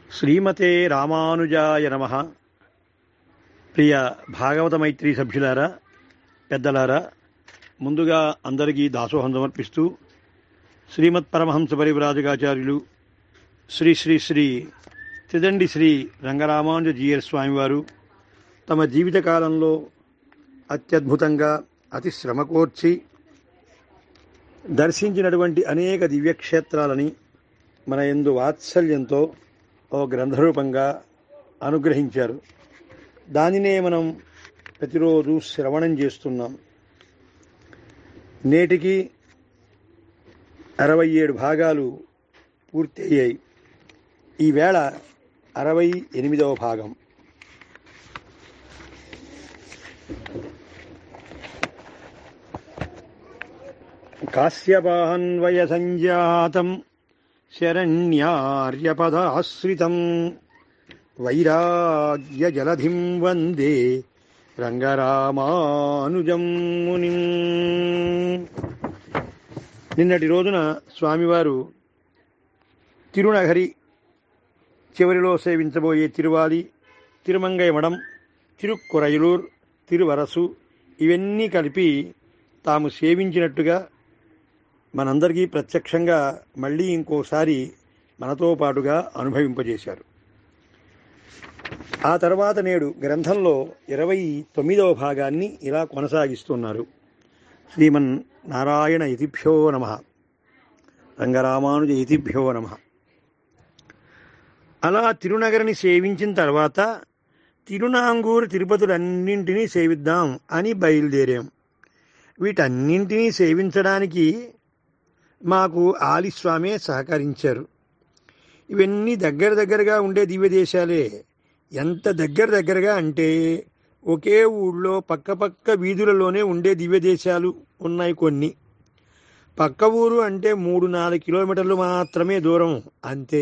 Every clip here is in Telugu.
శ్రీమతే రామానుజాయ నమ ప్రియ భాగవత మైత్రి సభ్యులారా పెద్దలారా ముందుగా అందరికీ దాసోహం సమర్పిస్తూ శ్రీమత్ పరమహంస పరివ్రాజకాచార్యులు శ్రీ శ్రీ శ్రీ త్రిదండి శ్రీ రంగరామానుజ జీయర్ స్వామివారు తమ జీవితకాలంలో అత్యద్భుతంగా అతి శ్రమకోర్చి దర్శించినటువంటి అనేక దివ్యక్షేత్రాలని మన ఎందు వాత్సల్యంతో ఓ గ్రంథరూపంగా అనుగ్రహించారు దానినే మనం ప్రతిరోజు శ్రవణం చేస్తున్నాం నేటికి అరవై ఏడు భాగాలు పూర్తి అయ్యాయి ఈవేళ అరవై ఎనిమిదవ భాగం కాశ్యపాన్వయ సంజాతం శరణ్యార్యపదాశ్రితం వైరాగ్యజలధిం వందే రంగరామానుజం మునిం నిన్నటి రోజున స్వామివారు తిరునగరి చివరిలో సేవించబోయే తిరువాలి తిరుమంగయమడం తిరుక్కురయలూర్ తిరువరసు ఇవన్నీ కలిపి తాము సేవించినట్టుగా మనందరికీ ప్రత్యక్షంగా మళ్ళీ ఇంకోసారి మనతో పాటుగా అనుభవింపజేశారు ఆ తర్వాత నేడు గ్రంథంలో ఇరవై తొమ్మిదవ భాగాన్ని ఇలా కొనసాగిస్తున్నారు శ్రీమన్ నారాయణ ఇతిభ్యో నమ రంగరామానుజ ఇతిభ్యో నమ అలా తిరునగరిని సేవించిన తర్వాత తిరునాంగూరు తిరుపతులన్నింటినీ సేవిద్దాం అని బయలుదేరాం వీటన్నింటినీ సేవించడానికి మాకు ఆలిస్వామే సహకరించారు ఇవన్నీ దగ్గర దగ్గరగా ఉండే దివ్య దేశాలే ఎంత దగ్గర దగ్గరగా అంటే ఒకే ఊళ్ళో పక్క పక్క వీధులలోనే ఉండే దివ్య దేశాలు ఉన్నాయి కొన్ని పక్క ఊరు అంటే మూడు నాలుగు కిలోమీటర్లు మాత్రమే దూరం అంతే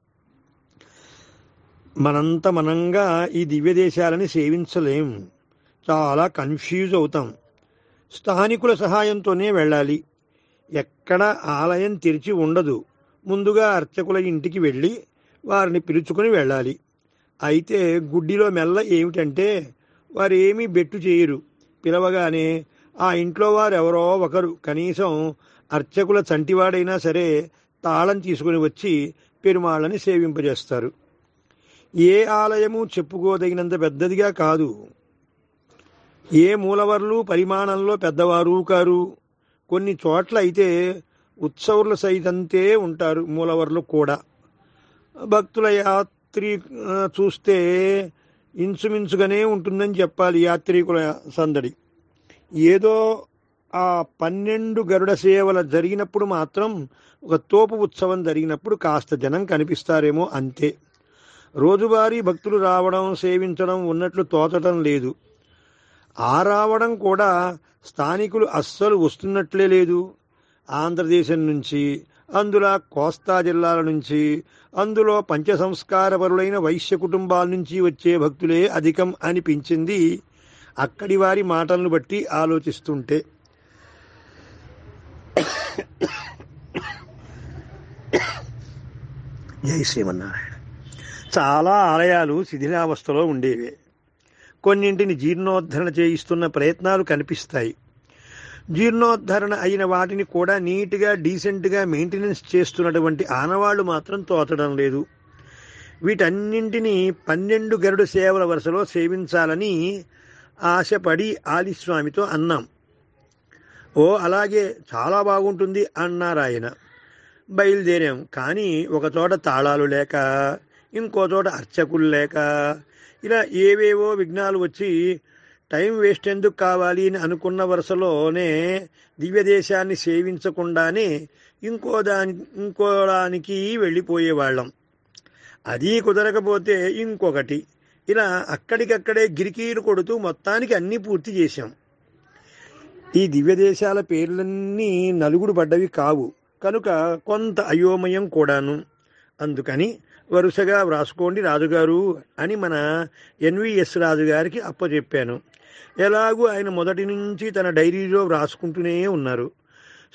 మనంత మనంగా ఈ దివ్య దేశాలని సేవించలేం చాలా కన్ఫ్యూజ్ అవుతాం స్థానికుల సహాయంతోనే వెళ్ళాలి ఎక్కడ ఆలయం తెరిచి ఉండదు ముందుగా అర్చకుల ఇంటికి వెళ్ళి వారిని పిలుచుకుని వెళ్ళాలి అయితే గుడ్డిలో మెల్ల ఏమిటంటే వారు ఏమీ బెట్టు చేయరు పిలవగానే ఆ ఇంట్లో వారు ఎవరో ఒకరు కనీసం అర్చకుల చంటివాడైనా సరే తాళం తీసుకుని వచ్చి పెరుమాళ్ళని సేవింపజేస్తారు ఏ ఆలయము చెప్పుకోదగినంత పెద్దదిగా కాదు ఏ మూలవర్లు పరిమాణంలో పెద్దవారు కారు కొన్ని చోట్ల అయితే ఉత్సవుల సైతంతే ఉంటారు మూలవర్లు కూడా భక్తుల యాత్రి చూస్తే ఇంచుమించుగానే ఉంటుందని చెప్పాలి యాత్రికుల సందడి ఏదో ఆ పన్నెండు గరుడ సేవల జరిగినప్పుడు మాత్రం ఒక తోపు ఉత్సవం జరిగినప్పుడు కాస్త జనం కనిపిస్తారేమో అంతే రోజువారీ భక్తులు రావడం సేవించడం ఉన్నట్లు తోచటం లేదు ఆ రావడం కూడా స్థానికులు అస్సలు వస్తున్నట్లే లేదు ఆంధ్రదేశం నుంచి అందులో కోస్తా జిల్లాల నుంచి అందులో పంచ సంస్కారపరులైన వైశ్య కుటుంబాల నుంచి వచ్చే భక్తులే అధికం అనిపించింది అక్కడి వారి మాటలను బట్టి ఆలోచిస్తుంటే జై శ్రీమన్నారాయణ చాలా ఆలయాలు శిథిలావస్థలో ఉండేవే కొన్నింటిని జీర్ణోద్ధరణ చేయిస్తున్న ప్రయత్నాలు కనిపిస్తాయి జీర్ణోద్ధరణ అయిన వాటిని కూడా నీట్గా డీసెంట్గా మెయింటెనెన్స్ చేస్తున్నటువంటి ఆనవాళ్లు మాత్రం తోచడం లేదు వీటన్నింటినీ పన్నెండు గరుడు సేవల వరుసలో సేవించాలని ఆశపడి ఆలిస్వామితో అన్నాం ఓ అలాగే చాలా బాగుంటుంది అన్నారు ఆయన బయలుదేరాం కానీ ఒక చోట తాళాలు లేక ఇంకో చోట అర్చకులు లేక ఇలా ఏవేవో విఘ్నాలు వచ్చి టైం వేస్ట్ ఎందుకు కావాలి అని అనుకున్న వరుసలోనే దివ్య దేశాన్ని సేవించకుండానే ఇంకో దాని ఇంకో దానికి వెళ్ళిపోయేవాళ్ళం అది కుదరకపోతే ఇంకొకటి ఇలా అక్కడికక్కడే గిరికీలు కొడుతూ మొత్తానికి అన్నీ పూర్తి చేశాం ఈ దివ్య దేశాల పేర్లన్నీ నలుగుడు పడ్డవి కావు కనుక కొంత అయోమయం కూడాను అందుకని వరుసగా వ్రాసుకోండి రాజుగారు అని మన ఎన్విఎస్ రాజుగారికి అప్పచెప్పాను ఎలాగూ ఆయన మొదటి నుంచి తన డైరీలో వ్రాసుకుంటూనే ఉన్నారు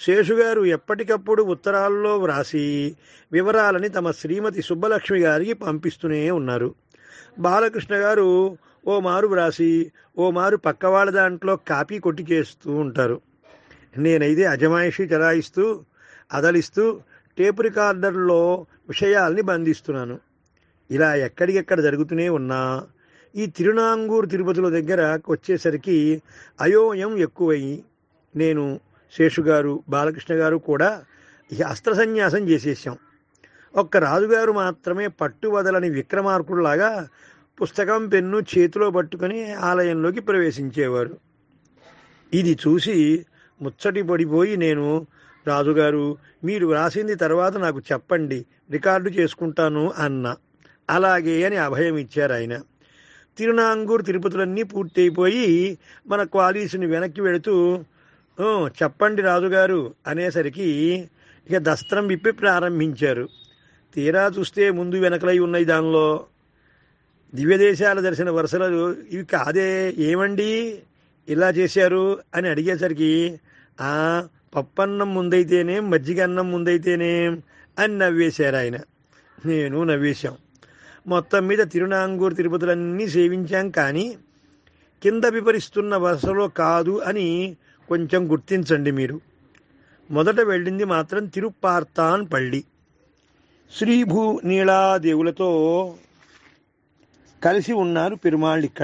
శేషుగారు ఎప్పటికప్పుడు ఉత్తరాల్లో వ్రాసి వివరాలని తమ శ్రీమతి సుబ్బలక్ష్మి గారికి పంపిస్తూనే ఉన్నారు బాలకృష్ణ గారు ఓ మారు వ్రాసి ఓ మారు పక్కవాళ్ళ దాంట్లో కాపీ కొట్టి చేస్తూ ఉంటారు నేనైతే అజమాయిషి చలాయిస్తూ అదలిస్తూ టేపు రికార్డర్లో విషయాల్ని బంధిస్తున్నాను ఇలా ఎక్కడికెక్కడ జరుగుతూనే ఉన్నా ఈ తిరునాంగూరు తిరుపతుల దగ్గర వచ్చేసరికి అయోయం ఎక్కువయి నేను శేషుగారు బాలకృష్ణ గారు కూడా ఇక అస్త్ర సన్యాసం చేసేసాం ఒక్క రాజుగారు మాత్రమే పట్టు వదలని విక్రమార్కుడులాగా పుస్తకం పెన్ను చేతిలో పట్టుకొని ఆలయంలోకి ప్రవేశించేవారు ఇది చూసి ముచ్చటి పడిపోయి నేను రాజుగారు మీరు వ్రాసింది తర్వాత నాకు చెప్పండి రికార్డు చేసుకుంటాను అన్న అలాగే అని అభయం ఇచ్చారు ఆయన తిరునాంగూరు తిరుపతులన్నీ పూర్తయిపోయి మన క్వాలీసుని వెనక్కి వెళుతూ "ఓ, చెప్పండి రాజుగారు అనేసరికి ఇక దస్త్రం విప్పి ప్రారంభించారు తీరా చూస్తే ముందు వెనకలై ఉన్నాయి దానిలో దివ్యదేశాల దర్శన వరుసలు ఇవి కాదే ఏమండి ఇలా చేశారు అని అడిగేసరికి ఆ పప్పన్నం ముందైతేనేం మజ్జిగ అన్నం ముందైతేనేం అని నవ్వేశారు ఆయన నేను నవ్వేశాం మొత్తం మీద తిరునాంగూరు తిరుపతులన్నీ సేవించాం కానీ కింద వివరిస్తున్న వరుసలో కాదు అని కొంచెం గుర్తించండి మీరు మొదట వెళ్ళింది మాత్రం తిరుపార్తాన్ పళ్ళి శ్రీభూ నీళాదేవులతో కలిసి ఉన్నారు పెరుమాళ్ళు ఇక్కడ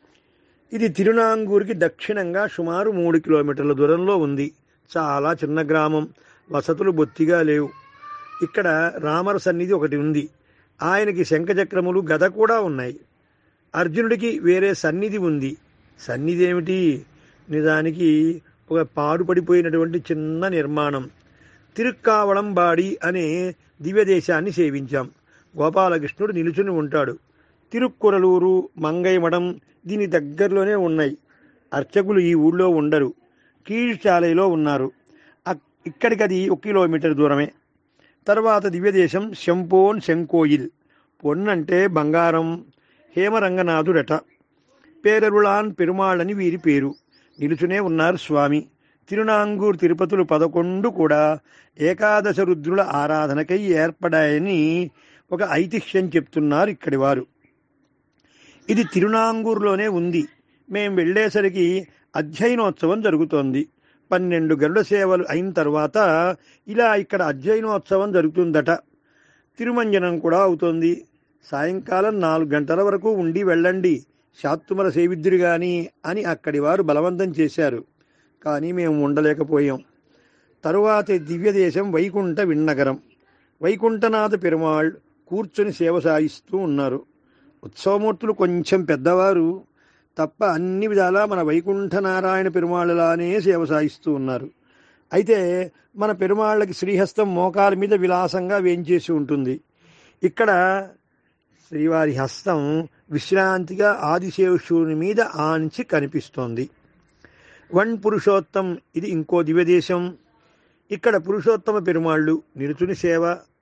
ఇది తిరునాంగూరుకి దక్షిణంగా సుమారు మూడు కిలోమీటర్ల దూరంలో ఉంది చాలా చిన్న గ్రామం వసతులు బొత్తిగా లేవు ఇక్కడ రామర సన్నిధి ఒకటి ఉంది ఆయనకి శంఖచక్రములు గద కూడా ఉన్నాయి అర్జునుడికి వేరే సన్నిధి ఉంది సన్నిధి ఏమిటి నిజానికి ఒక పాడుపడిపోయినటువంటి చిన్న నిర్మాణం తిరుక్కావళం బాడి అనే దివ్యదేశాన్ని సేవించాం గోపాలకృష్ణుడు నిలుచుని ఉంటాడు తిరుక్కురలూరు మంగైమఠం దీని దగ్గరలోనే ఉన్నాయి అర్చకులు ఈ ఊళ్ళో ఉండరు కీழ்చాలయలో ఉన్నారు అక్- ఇక్కడికి అది ఒక కిలోమీటర్ దూరమే తర్వాత దివ్యదేశం శంపోన్ శంకోయిల్ పొన్నంటే బంగారం హేమరంగనాథుడట పేరరుళాన్ పెరుమాళ్ళని వీరి పేరు నిలుచునే ఉన్నారు స్వామి తిరునాంగూరు తిరుపతులు పదకొండు కూడా ఏకాదశ రుద్రుల ఆరాధనకై ఏర్పడాయని ఒక ఐతిహ్యం చెప్తున్నారు ఇక్కడి వారు ఇది తిరునాంగూరులోనే ఉంది మేం వెళ్ళేసరికి అధ్యయనోత్సవం జరుగుతోంది పన్నెండు గరుడ సేవలు అయిన తర్వాత ఇలా ఇక్కడ అధ్యయనోత్సవం జరుగుతుందట తిరుమంజనం కూడా అవుతోంది సాయంకాలం నాలుగు గంటల వరకు ఉండి వెళ్ళండి శాత్తుమల సేవిద్దురు గాని అని అక్కడి వారు బలవంతం చేశారు కానీ మేము ఉండలేకపోయాం తరువాతి దివ్యదేశం వైకుంఠ విన్నగరం వైకుంఠనాథ పెరుమాళ్ కూర్చొని సేవ సాగిస్తూ ఉన్నారు ఉత్సవమూర్తులు కొంచెం పెద్దవారు తప్ప అన్ని విధాలా మన వైకుంఠ నారాయణ పెరుమాళ్ళలానే సేవ సాగిస్తూ ఉన్నారు అయితే మన పెరుమాళ్ళకి శ్రీహస్తం మోకాల మీద విలాసంగా వేంచేసి ఉంటుంది ఇక్కడ శ్రీవారి హస్తం విశ్రాంతిగా ఆదిశేషుని మీద ఆంచి కనిపిస్తోంది వన్ పురుషోత్తం ఇది ఇంకో దివ్యదేశం ఇక్కడ పురుషోత్తమ పెరుమాళ్ళు నిరుచుని సేవ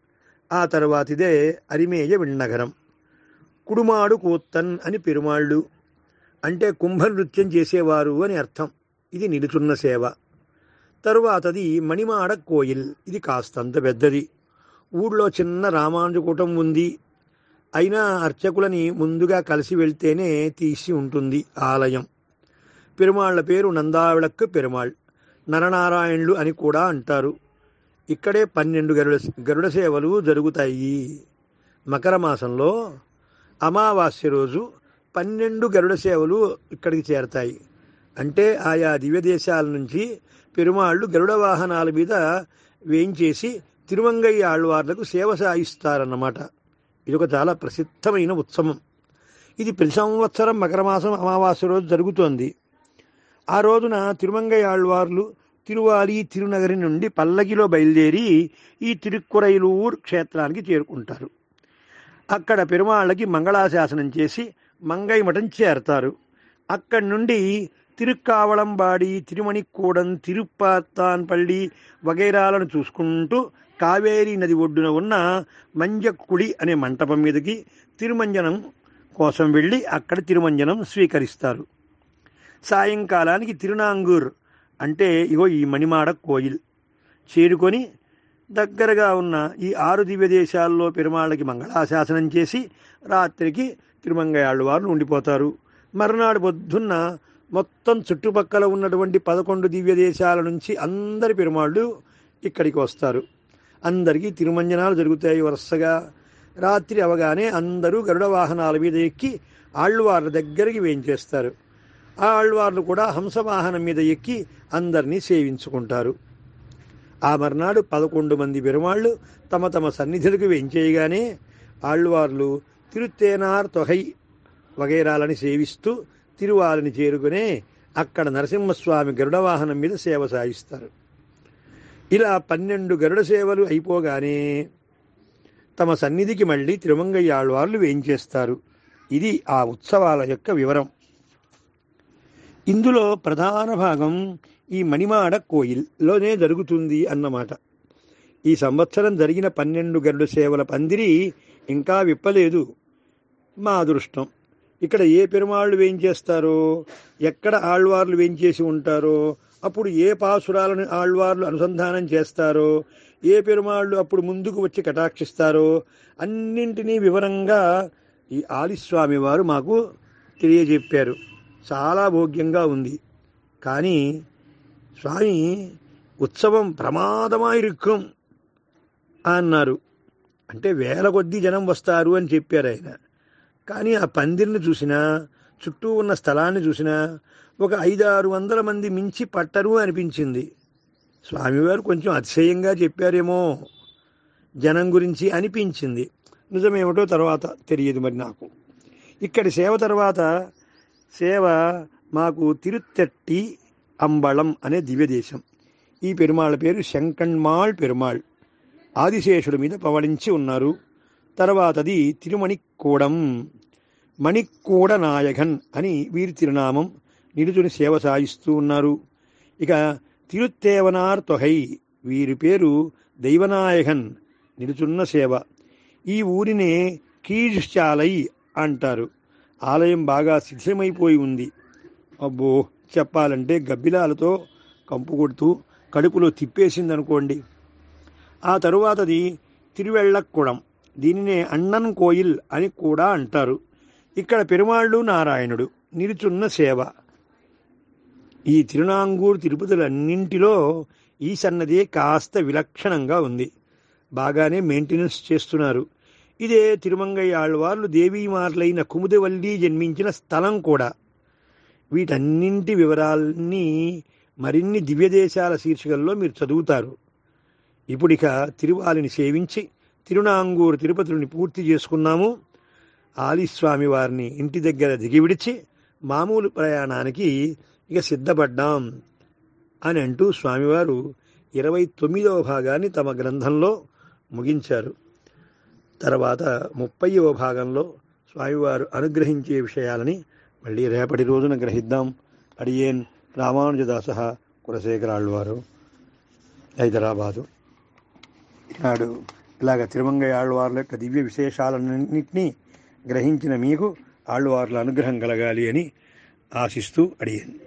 ఆ తర్వాతిదే అరిమేయ విన్నగరం కుడుమాడు కూత్తన్ అని పెరుమాళ్ళు అంటే కుంభ నృత్యం చేసేవారు అని అర్థం ఇది నిలుచున్న సేవ తరువాతది మణిమాడ కోయిల్ ఇది కాస్తంత పెద్దది ఊళ్ళో చిన్న రామానుజకూటం ఉంది అయినా అర్చకులని ముందుగా కలిసి వెళ్తేనే తీసి ఉంటుంది ఆలయం పెరుమాళ్ల పేరు నందావిళక్కు పెరుమాళ్ నరనారాయణులు అని కూడా అంటారు ఇక్కడే పన్నెండు గరుడ గరుడ సేవలు జరుగుతాయి మకర మాసంలో అమావాస్య రోజు పన్నెండు గరుడ సేవలు ఇక్కడికి చేరతాయి అంటే ఆయా దివ్యదేశాల నుంచి పెరుమాళ్ళు గరుడ వాహనాల మీద వేయించేసి తిరుమంగయ్య ఆళ్వార్లకు సేవ సాయిస్తారన్నమాట ఇది ఒక చాలా ప్రసిద్ధమైన ఉత్సవం ఇది ప్రతి సంవత్సరం మకర మాసం అమావాస్య రోజు జరుగుతోంది ఆ రోజున తిరుమంగయ్య ఆళ్వార్లు తిరువాలి తిరునగరి నుండి పల్లకిలో బయలుదేరి ఈ తిరుక్కురైలూరు క్షేత్రానికి చేరుకుంటారు అక్కడ పెరుమాళ్ళకి మంగళాశాసనం చేసి మంగై మఠం చేరతారు అక్కడి నుండి తిరుక్కావళంబాడి తిరుమణిక్కూడం తిరుప్పాత్తాన్పల్లి వగైరాలను చూసుకుంటూ కావేరీ నది ఒడ్డున ఉన్న మంజక్కుడి అనే మంటపం మీదకి తిరుమంజనం కోసం వెళ్ళి అక్కడ తిరుమంజనం స్వీకరిస్తారు సాయంకాలానికి తిరునాంగూర్ అంటే ఇగో ఈ మణిమాడ కోయిల్ చేరుకొని దగ్గరగా ఉన్న ఈ ఆరు దివ్య దేశాల్లో పెరుమాళ్ళకి మంగళాశాసనం చేసి రాత్రికి తిరుమంగయాళ్ళు వారు ఉండిపోతారు మరునాడు పొద్దున్న మొత్తం చుట్టుపక్కల ఉన్నటువంటి పదకొండు దివ్య దేశాల నుంచి అందరి పెరుమాళ్ళు ఇక్కడికి వస్తారు అందరికీ తిరుమంజనాలు జరుగుతాయి వరుసగా రాత్రి అవగానే అందరూ గరుడ వాహనాల మీద ఎక్కి ఆళ్ళవార్ల దగ్గరికి వేయించేస్తారు ఆ ఆళ్ళవార్లు కూడా హంస వాహనం మీద ఎక్కి అందరినీ సేవించుకుంటారు ఆ మర్నాడు పదకొండు మంది పెరుమాళ్ళు తమ తమ సన్నిధులకు వెంచేయగానే ఆళ్ళవార్లు తిరుత్తేనార్ తొహై వగైరాలని సేవిస్తూ తిరువాలని చేరుకునే అక్కడ నరసింహస్వామి గరుడ వాహనం మీద సేవ సాగిస్తారు ఇలా పన్నెండు గరుడ సేవలు అయిపోగానే తమ సన్నిధికి మళ్ళీ తిరుమంగయ్య ఆళ్వార్లు వేయించేస్తారు ఇది ఆ ఉత్సవాల యొక్క వివరం ఇందులో ప్రధాన భాగం ఈ మణిమాడ కోయిల్లోనే జరుగుతుంది అన్నమాట ఈ సంవత్సరం జరిగిన పన్నెండు గరుడు సేవల పందిరి ఇంకా విప్పలేదు మా అదృష్టం ఇక్కడ ఏ పెరుమాళ్ళు వేయించేస్తారో ఎక్కడ ఆళ్వార్లు వేయించేసి ఉంటారో అప్పుడు ఏ పాసురాలను ఆళ్వార్లు అనుసంధానం చేస్తారో ఏ పెరుమాళ్ళు అప్పుడు ముందుకు వచ్చి కటాక్షిస్తారో అన్నింటినీ వివరంగా ఈ ఆలిస్వామి వారు మాకు తెలియజెప్పారు చాలా భోగ్యంగా ఉంది కానీ స్వామి ఉత్సవం ప్రమాదమాయిరుక్కం అన్నారు అంటే వేల కొద్దీ జనం వస్తారు అని చెప్పారు ఆయన కానీ ఆ పందిరిని చూసినా చుట్టూ ఉన్న స్థలాన్ని చూసినా ఒక ఐదారు వందల మంది మించి పట్టరు అనిపించింది స్వామివారు కొంచెం అతిశయంగా చెప్పారేమో జనం గురించి అనిపించింది నిజమేమిటో తర్వాత తెలియదు మరి నాకు ఇక్కడి సేవ తర్వాత సేవ మాకు తిరుత్తట్టి అంబళం అనే దివ్యదేశం ఈ పెరుమాళ్ళ పేరు శంకణ్మాళ్ పెరుమాళ్ ఆదిశేషుడి మీద పవళించి ఉన్నారు తర్వాతది తిరుమణిక్కూడం మణిక్కూడ నాయకన్ అని వీరి తిరునామం నిలుచుని సేవ సాగిస్తూ ఉన్నారు ఇక తిరుత్తేవనార్ తొహై వీరి పేరు దైవనాయకన్ నిలుచున్న సేవ ఈ ఊరినే కీழ்చాలై అంటారు ఆలయం బాగా శిథిలమైపోయి ఉంది అబ్బో చెప్పాలంటే గబ్బిలాలతో కంపు కొడుతూ కడుపులో తిప్పేసిందనుకోండి ఆ తరువాతది తిరువెళ్ళక్కుడం దీనినే అన్నన్ కోయిల్ అని కూడా అంటారు ఇక్కడ పెరుమాళ్ళు నారాయణుడు నిలుచున్న సేవ ఈ తిరునాంగూరు తిరుపతులన్నింటిలో ఈ సన్నదే కాస్త విలక్షణంగా ఉంది బాగానే మెయింటెనెన్స్ చేస్తున్నారు ఇదే తిరుమంగయ్య ఆళ్వార్లు దేవీమార్లైన కుముదవల్లి జన్మించిన స్థలం కూడా వీటన్నింటి వివరాల్ని మరిన్ని దివ్యదేశాల శీర్షికల్లో మీరు చదువుతారు ఇప్పుడిక తిరువాలిని సేవించి తిరునాంగూరు తిరుపతిని పూర్తి చేసుకున్నాము ఆలిస్వామి వారిని ఇంటి దగ్గర దిగి విడిచి మామూలు ప్రయాణానికి ఇక సిద్ధపడ్డాం అని అంటూ స్వామివారు ఇరవై తొమ్మిదవ భాగాన్ని తమ గ్రంథంలో ముగించారు తర్వాత ముప్పైవ భాగంలో స్వామివారు అనుగ్రహించే విషయాలని మళ్ళీ రేపటి రోజున గ్రహిద్దాం అడియేన్ రామానుజదాస కులశేఖరాళ్ళవారు హైదరాబాదు ఈనాడు ఇలాగ తిరుమంగయ్య ఆళ్వార్ల యొక్క దివ్య విశేషాలన్నింటినీ గ్రహించిన మీకు ఆళ్వార్ల అనుగ్రహం కలగాలి అని ఆశిస్తూ అడిగాను